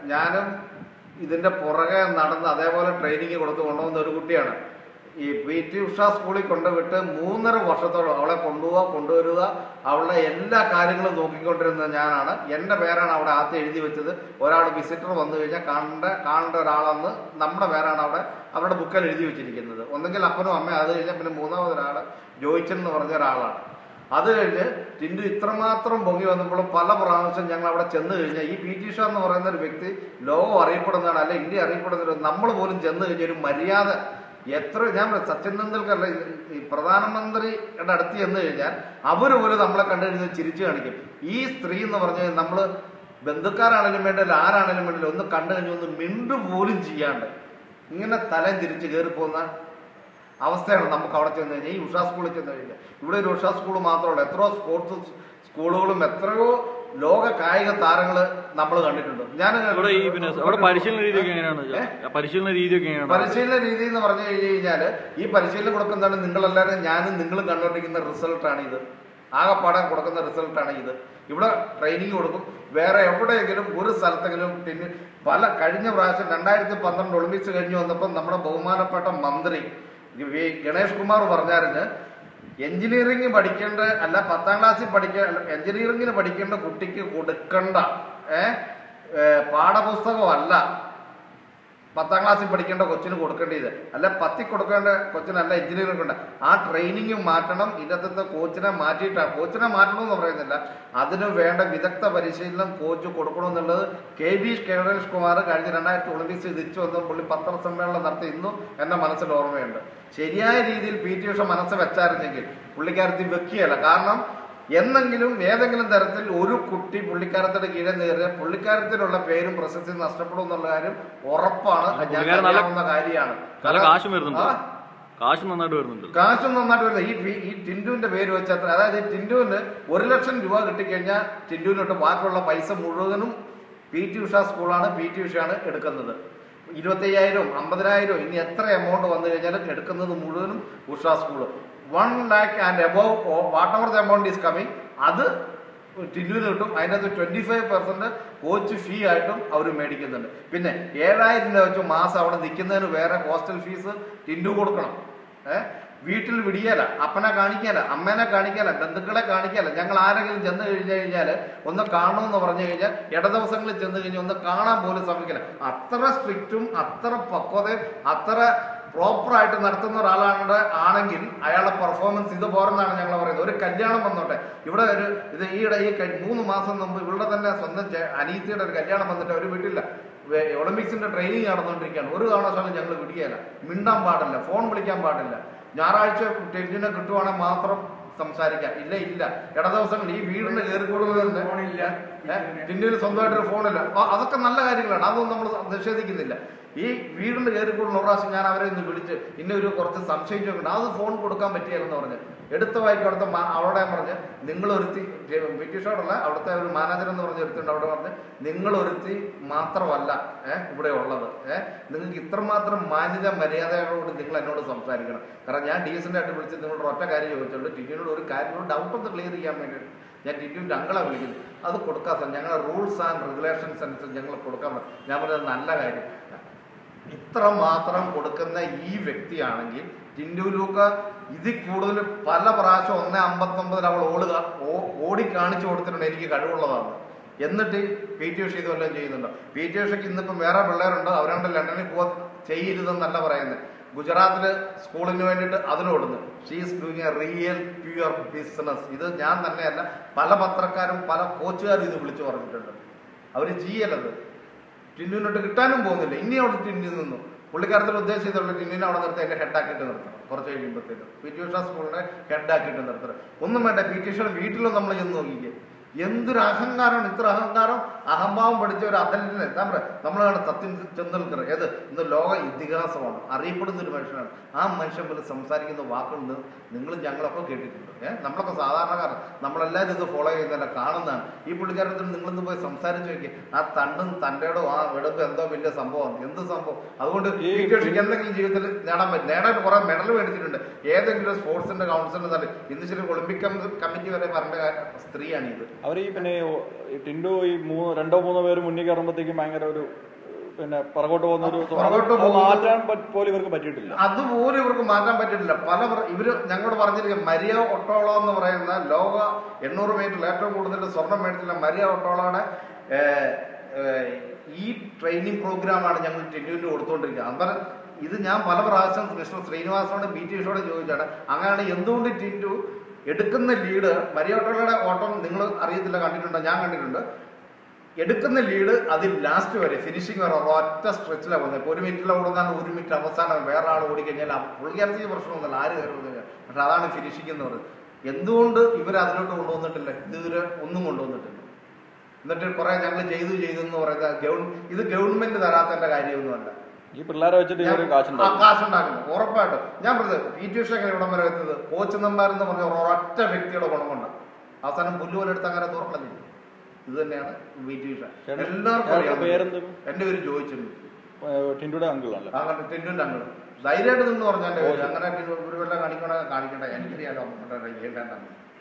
ഞാനും ഇതിന്റെ പുറകെ നടന്ന് അതേപോലെ ട്രെയിനിങ് കൊടുത്ത് കൊണ്ടുവന്ന ഒരു കുട്ടിയാണ് ഈ പി ടി ഉഷ സ്കൂളിൽ കൊണ്ടുവിട്ട് മൂന്നര വർഷത്തോളം അവളെ കൊണ്ടുപോവുക കൊണ്ടുവരിക അവളുടെ എല്ലാ കാര്യങ്ങളും നോക്കിക്കൊണ്ടിരുന്ന ഞാനാണ് എൻ്റെ പേരാണ് അവിടെ ആദ്യം എഴുതി വെച്ചത് ഒരാൾ വിസിറ്റർ വന്നു കഴിഞ്ഞാൽ കാണേണ്ട കാണേണ്ട ഒരാളെന്ന് നമ്മുടെ പേരാണ് അവിടെ അവരുടെ ബുക്കിൽ എഴുതി വെച്ചിരിക്കുന്നത് ഒന്നെങ്കിൽ അപ്പനും അമ്മയും അത് കഴിഞ്ഞാൽ പിന്നെ മൂന്നാമതൊരാൾ ജോയിച്ചൻ എന്ന് പറഞ്ഞ ഒരാളാണ് അത് കഴിഞ്ഞ് ടിൻഡു ഇത്രമാത്രം പൊങ്ങി വന്നപ്പോൾ പല പ്രാവശ്യം ഞങ്ങൾ അവിടെ ചെന്ന് കഴിഞ്ഞാൽ ഈ പി ടി ഷാ എന്ന് പറയുന്ന ഒരു വ്യക്തി ലോകം അറിയപ്പെടുന്നതാണ് അല്ലെ ഇന്ത്യ അറിയപ്പെടുന്ന നമ്മൾ പോലും ചെന്ന് കഴിഞ്ഞ ഒരു മര്യാദ എത്ര ഞാൻ പറയാം, സച്ചിൻ തെണ്ടുൽക്കർ ഈ പ്രധാനമന്ത്രിയുടെ അടുത്ത് ചെന്ന് കഴിഞ്ഞാൽ അവർ പോലും നമ്മളെ കണ്ടു കഴിഞ്ഞാൽ ചിരിച്ചു കാണിക്കും ഈ സ്ത്രീ എന്ന് പറഞ്ഞാൽ നമ്മൾ ബന്ധുക്കാരാണേലും വേണ്ടില്ല ആരാണേലും വേണ്ടില്ല ഒന്ന് കണ്ടു കഴിഞ്ഞാൽ ഒന്ന് മിണ്ടു പോലും ചെയ്യാണ്ട് ഇങ്ങനെ തലം തിരിച്ച് കയറി പോകുന്ന അവസ്ഥയാണ് നമുക്ക് അവിടെ ചെന്ന് കഴിഞ്ഞാൽ ഈ ഉഷാ സ്കൂളിൽ ചെന്ന് കഴിഞ്ഞാൽ ഇവിടെ ഒരു ഉഷാ സ്കൂൾ മാത്രമല്ല എത്രയോ സ്പോർട്സ് സ്കൂളുകളും എത്രയോ ലോക കായിക താരങ്ങൾ നമ്മൾ കണ്ടിട്ടുണ്ട് ഞാൻ ഇവിടെ ഈ പിന്നെ അവിടെ പരിശീലന രീതിയൊക്കെ എങ്ങനെയാണ് പരിശീലന രീതിയൊക്കെ എങ്ങനെയാണ് പരിശീലന രീതി എന്ന് പറഞ്ഞു കഴിഞ്ഞു കഴിഞ്ഞാൽ ഈ പരിശീലനം കൊടുക്കുന്നതാണ് നിങ്ങളെല്ലാവരും ഞാനും നിങ്ങളും കണ്ടുകൊണ്ടിരിക്കുന്ന റിസൾട്ടാണ് ഇത് ആകെപ്പാടെ കൊടുക്കുന്ന റിസൾട്ടാണ് ഇത് ഇവിടെ ട്രെയിനിങ് കൊടുക്കും വേറെ എവിടെയെങ്കിലും ഒരു സ്ഥലത്തെങ്കിലും പിന്നെ പല കഴിഞ്ഞ പ്രാവശ്യം രണ്ടായിരത്തി പന്ത്രണ്ട് ഒളിമ്പിക്സ് കഴിഞ്ഞ് വന്നപ്പോൾ നമ്മുടെ ബഹുമാനപ്പെട്ട മന്ത്രി വി ഗണേഷ് കുമാർ പറഞ്ഞായിരുന്നു എഞ്ചിനീയറിംഗ് പഠിക്കേണ്ട അല്ല പത്താം ക്ലാസ്സിൽ പഠിക്ക എഞ്ചിനീയറിംഗിന് പഠിക്കേണ്ട കുട്ടിക്ക് കൊടുക്കേണ്ട ഏ ഏ, പാഠപുസ്തകമല്ല പത്താം ക്ലാസ്സിൽ പഠിക്കേണ്ട കൊച്ചിന് കൊടുക്കേണ്ടത് അല്ല പത്തിൽ കൊടുക്കേണ്ട കൊച്ചിനല്ല എഞ്ചിനീയറിംഗ് ഉണ്ട് ആ ട്രെയിനിങ് മാറ്റണം ഇതിനകത്തെ കോച്ചിനെ മാറ്റിയിട്ടാണ് കോച്ചിനെ മാറ്റണം എന്ന് പറയുന്നില്ല അതിന് വേണ്ട വിദഗ്ധ പരിശീലനം കോച്ച് കൊടുക്കണമെന്നുള്ളത് കെ വി കേരളേഷ് കുമാർ കഴിഞ്ഞ രണ്ടായിരത്തി ഒളിമ്പിക്സ് തിരിച്ചു വന്ന പുള്ളി പത്രസമ്മേളനം നടത്തി ഇന്നും എന്റെ മനസ്സിൽ ഓർമ്മയുണ്ട് ശരിയായ രീതിയിൽ പി ടി ഉഷ മനസ്സ് വെച്ചായിരുന്നെങ്കിൽ പുള്ളിക്കാരത്തി വെക്കുകയല്ല കാരണം എന്നെങ്കിലും ഏതെങ്കിലും തരത്തിൽ ഒരു കുട്ടി പുള്ളിക്കാരത്തിന്റെ കീഴെ നേറിയ പുള്ളിക്കാരത്തിലുള്ള പേരും പ്രശസ്തിയും നഷ്ടപ്പെടും എന്നുള്ള കാര്യം ഉറപ്പാണ് ഞാൻ പുള്ളിക്കാരൻ നല്ല- അറിയാവുന്ന കാര്യമാണ് നല്ല കാശും വരുന്നുണ്ട് ആ, കാശ് നന്നായിട്ട് വരുന്നുണ്ട് കാശും നന്നായിട്ട് വരുന്നത് ഈ പി- ഈ ടിൻഡുവിന്റെ പേര് വെച്ച അതായത് ഈ ടിൻഡുവിന് ഒരു ലക്ഷം രൂപ കിട്ടിക്കഴിഞ്ഞാൽ ടിൻഡുവിനോട്ട് ബാക്കിയുള്ള പൈസ മുഴുവനും പി ടി ഉഷ സ്കൂളാണ് പി ടി ഉഷയാണ് എടുക്കുന്നത് ഇരുപത്തയ്യായിരം അമ്പതിനായിരം ഇനി എത്ര എമൗണ്ട് വന്നു കഴിഞ്ഞാലും എടുക്കുന്നത് മുഴുവനും Usha school one lakh and above whatever the amount is coming അത് ടിൻഡുവിന് കിട്ടും അതിനകത്ത് twenty five percent coach fee ആയിട്ടും അവർ മേടിക്കുന്നുണ്ട് പിന്നെ ഏഴായിരം രൂപ വെച്ച് മാസം അവിടെ നിൽക്കുന്നതിന് വേറെ ഹോസ്റ്റൽ ഫീസ് ടിൻഡു കൊടുക്കണം ഏഹ് വീട്ടിൽ വിടിയല അപ്പനെ കാണിക്കാല അമ്മേനെ കാണിക്കാല ബന്ധുക്കളെ കാണിക്കാല ഞങ്ങൾ ആരെങ്കിലും ചെന്ന് കഴിഞ്ഞു കഴിഞ്ഞാൽ ഒന്ന് കാണണമെന്ന് പറഞ്ഞു കഴിഞ്ഞാൽ ഇട ദിവസങ്ങളിൽ ചെന്ന് കഴിഞ്ഞാൽ ഒന്ന് കാണാൻ പോലും ശ്രമിക്കില്ല അത്ര സ്ട്രിക്റ്റും അത്ര പക്വതയും അത്ര പ്രോപ്പറായിട്ട് നടത്തുന്ന ഒരാളാണ് ആണെങ്കിൽ അയാളുടെ പെർഫോമൻസ് ഇത് പോരെന്നാണ് ഞങ്ങൾ പറയുന്നത് ഒരു കല്യാണം വന്നോട്ടെ ഇവിടെ ഒരു ഇത് ഈയിടെ ഈ കഴി- മൂന്ന് മാസം മുമ്പ് ഇവളുടെ തന്നെ സ്വന്തം ചേ- അനീത്തിയുടെ ഒരു കല്യാണം വന്നിട്ട് ഒരു വീട്ടില്ല വേ- ഒളിമ്പിക്സിന്റെ ട്രെയിനിങ് നടന്നുകൊണ്ടിരിക്കുകയാണ് ഒരു കാരണവശാലും ഞങ്ങൾ വിടിയല്ല മിണ്ടാൻ പാടില്ല ഫോൺ വിളിക്കാൻ പാടില്ല ഞായറാഴ്ച ടെന്റിനെ കിട്ടുവാണെങ്കിൽ മാത്രം സംസാരിക്കാം ഇല്ല ഇല്ല ഇട ദിവസങ്ങൾ ഈ വീടിന് കയറി കൂടുതൽ ഫോണില്ല ടിന്നിന് സ്വന്തമായിട്ടൊരു ഫോണില്ല ആ, അതൊക്കെ നല്ല കാര്യങ്ങളാണ് അതൊന്നും നമ്മൾ നിഷേധിക്കുന്നില്ല ഈ വീടിന് കയറി കൂടുന്ന ഒരു പ്രാവശ്യം ഞാൻ അവരെ ഒന്ന് വിളിച്ച് ഇന്ന ഒരു കുറച്ച് സംശയം ചോദിക്കണം അത് ഫോൺ കൊടുക്കാൻ പറ്റിയാലെന്ന് പറഞ്ഞ് എടുത്ത വായിക്കും അവിടുത്തെ മാ- അവിടെ ഞാൻ പറഞ്ഞ് നിങ്ങൾ ഒരുത്തി ബ്രിട്ടീഷോടല്ല അവിടുത്തെ ഒരു മാനേജർ എന്ന് പറഞ്ഞ ഒരുത്തുണ്ട് അവിടെ പറഞ്ഞ് നിങ്ങൾ ഒരുത്തി മാത്രമല്ല ഏഹ് ഇവിടെ ഉള്ളത് ഏഹ് നിങ്ങൾക്ക് ഇത്രമാത്രം മാന്യത മര്യാദകളോട് നിങ്ങൾ എന്നോട് സംസാരിക്കണം കാരണം ഞാൻ ഡീസൻ്റ് ആയിട്ട് വിളിച്ച് നിങ്ങളോട് ഒറ്റ കാര്യം ചോദിച്ചുള്ളൂ ടിറ്റിനോട് ഒരു കാര്യം ഡൗട്ട് ഒന്ന് ക്ലിയർ ചെയ്യാൻ വേണ്ടിയിട്ട് ഞാൻ ടിറ്റുവിൻ്റെ അങ്കളെ വിളിക്കുന്നു അത് കൊടുക്കാൻ സാർ ഞങ്ങളുടെ റൂൾസ് ആൻഡ് റെഗുലേഷൻസ് അനുസരിച്ച് ഞങ്ങൾ കൊടുക്കാൻ പറ്റും ഞാൻ പറഞ്ഞത് നല്ല കാര്യം ഇത്ര മാത്രം കൊടുക്കുന്ന ഈ വ്യക്തിയാണെങ്കിൽ ടിൻഡു ലൂക്ക ഇതിൽ കൂടുതൽ പല പ്രാവശ്യം ഒന്നേ അമ്പത്തൊമ്പതിൽ അവൾ ഓടുക ഓ- ഓടി കാണിച്ചു കൊടുത്തിട്ടുണ്ട് എനിക്ക് കഴിവുള്ളതാണ് എന്നിട്ട് പി ടി ഉഷ ഇതുവല്ലതും ചെയ്യുന്നുണ്ടോ പി ടി ഉഷയ്ക്ക് ഇന്നിപ്പം വേറെ പിള്ളേരുണ്ട് അവരോട് ലണ്ടനിൽ പോവാൻ ചെയ്യരുതെന്നല്ല പറയുന്നത് ഗുജറാത്തില് സ്കൂളിന് വേണ്ടിയിട്ട് അതിനോടുന്നു she's doing a real pure business ഇത് ഞാൻ തന്നെയല്ല പല പത്രക്കാരും പല കോച്ചുകാരും ഇത് വിളിച്ചു പറഞ്ഞിട്ടുണ്ട് അവർ ചെയ്യലത് ടിന്നുവിനോട്ട് കിട്ടാനും പോകുന്നില്ല ഇനി അവിടെ ടിന്നിൽ നിന്നു പുള്ളിക്കാരത്തിൽ ഉദ്ദേശിച്ചുള്ള ടിന്നിനെ അവിടെ നിർത്തി അതിന്റെ ഹെഡാക്കിയിട്ട് നിർത്തണം കുറച്ച് കഴിയുമ്പോഴത്തേക്കും പി ടി ഉഷ സ്കൂളിനെ ഹെഡാക്കിയിട്ട് നിർത്തണം ഒന്നും വേണ്ട പി ടി ഉഷയുടെ വീട്ടിലും നമ്മൾ ചെന്ന് നോക്കിക്കേ എന്തൊരു അഹങ്കാരമാണ് ഇത്ര അഹങ്കാരം അഹംഭാവം പഠിച്ച ഒരു അഥലറ്റിനെ എന്താ പറയുക നമ്മളാണ് സത്യൻ തെണ്ടുൽക്കർ ഏത് ഇന്ന് ലോക ഇതിഹാസമാണ് അറിയപ്പെടുന്ന ഒരു മനുഷ്യനാണ് ആ മനുഷ്യൻ പോലും സംസാരിക്കുന്ന വാക്കുകൾ നിങ്ങൾ ഞങ്ങളൊക്കെ കേട്ടിട്ടുണ്ട് ഏഹ് നമ്മളൊക്കെ സാധാരണക്കാരൻ നമ്മളെല്ലാവരും ഇത് ഫോളോ ചെയ്യുന്നതല്ല കാണുന്നതാണ് ഈ പുള്ളിക്കാരത്തിന് നിങ്ങളിന്ന് പോയി സംസാരിച്ച് നോക്കി ആ തണ്ടും തൻ്റെടോ ആ വെടുപ്പ് എന്തോ വലിയ സംഭവമാണ് എന്ത് സംഭവം അതുകൊണ്ട് ഈ- പി ടി ഉഷയ്ക്ക് എന്തെങ്കിലും ജീവിതത്തിൽ നേടാൻ പറ്റും നേടാൻ കുറെ മെഡൽ മേടിച്ചിട്ടുണ്ട് ഏതെങ്കിലും സ്പോർട്സിന്റെ കൗൺസിലിന് തന്നെ ഇന്ന് ശരി ഒളിമ്പിക് കമ്മിറ്റി വരെ പറഞ്ഞ സ്ത്രീയാണ് ഇത് അവർ ഈ പിന്നെ ഈ ടിൻഡു ഈ മൂന്ന് രണ്ടോ മൂന്നോ പേര് മുന്നിൽ കയറുമ്പോഴത്തേക്കും ഭയങ്കര ഒരു പിന്നെ പുറകോട്ട് പോകുന്ന ഒരു പുറകോട്ട് അത് പോകുന്ന- മാറ്റാൻ പറ്റ- പോലും ഇവർക്ക് പറ്റിയിട്ടില്ല അതുപോലും ഇവർക്ക് മാറ്റാൻ പറ്റില്ല പല പ്ര- ഇവര് ഞങ്ങളോട് പറഞ്ഞിരിക്കും മരിയ ഒട്ടോളോ എന്ന് പറയുന്ന ലോക എണ്ണൂറ് മീറ്ററിൽ ഏറ്റവും കൂടുതൽ സ്വർണം മേടിച്ചിട്ടുള്ള മരിയ ഒട്ടോളോയുടെ ഏഹ്, ഏഹ്, ഈ ട്രെയിനിങ് പ്രോഗ്രാമാണ് ഞങ്ങൾ ടെന്റുവിന് കൊടുത്തുകൊണ്ടിരിക്കുന്നത് അന്നേരം ഇത് ഞാൻ പല പ്രാവശ്യം മിസ്റ്റർ ശ്രീനിവാസനോട് ബി ടി എഷോട് ചോദിച്ചാണ് അങ്ങനെയാണ് എന്തുകൊണ്ട് ടിൻറ്റു എടുക്കുന്ന ലീഡ് മരിയ ഒട്ടോളയുടെ ഓട്ടം നിങ്ങൾ അറിയത്തില്ല കണ്ടിട്ടുണ്ടോ ഞാൻ കണ്ടിട്ടുണ്ട് എടുക്കുന്ന ലീഡ് അതിൽ ലാസ്റ്റ് വരെ ഫിനിഷിംഗ് വരെ ഒറ്റ സ്ട്രെച്ചിലാണ് പോകുന്നത് ഇപ്പോൾ ഒരു മിനിറ്റിലെ ഓടുന്നതാണ് ഒരു മിനിറ്റ് അവസാനം വേറെ ആൾ ഓടിക്കഴിഞ്ഞാൽ ആ പുള്ളിക്കാരത്തേക്ക് പ്രശ്നമൊന്നുമില്ല ആര് കയറുന്നില്ല പക്ഷെ അതാണ് ഫിനിഷിംഗ് എന്ന് പറയുന്നത് എന്തുകൊണ്ട് ഇവർ അതിലോട്ട് കൊണ്ടുവന്നിട്ടില്ല ഇതുവരെ ഒന്നും കൊണ്ടുവന്നിട്ടില്ല എന്നിട്ട് കുറെ ഞങ്ങൾ ചെയ്തു ചെയ്തു എന്ന് പറയുന്നത് ഗവൺ ഇത് ഗവൺമെന്റ് തരാത്തതിന്റെ കാര്യമൊന്നുമല്ല ഈ പിള്ളേരെ വെച്ചിട്ട് ഇവർ ആ കാശുണ്ടാവും കാശുണ്ടാക്കുന്നു ഉറപ്പായിട്ടും ഞാൻ പറഞ്ഞത് പി ടി ഉഷ എങ്ങനെ ഇവിടം വരെ എത്തുന്നത് കോച്ച് നമ്പാരെന്ന് പറഞ്ഞ ഒരൊറ്റ വ്യക്തിയുടെ ഗുണം കൊണ്ട് അവസാനം പുല്ലുപോലെടുത്ത് അങ്ങനെ തുറക്കളഞ്ഞു ഇത് തന്നെയാണ് പി ടി ഉഷ ചേട്ടൻ- എല്ലാവർക്കും ചേട്ടൻ്റെ അറിയാം പേരെന്ത്? എന്റെ പേര് ചോദിച്ചിട്ടുണ്ട് ടിൻഡുയുടെ അങ്കിളല്ലേ അങ്ങനെ ടെന്റുവിന്റെ അങ്ങള് ധൈര്യമായിട്ട് നിന്ന് പറഞ്ഞാൽ അങ്ങനെ ഒരു വല്ല കാണിക്കണ കാണിക്കണ്ട എനിക്കറിയാലോ ചെയ്യേണ്ടതാണ്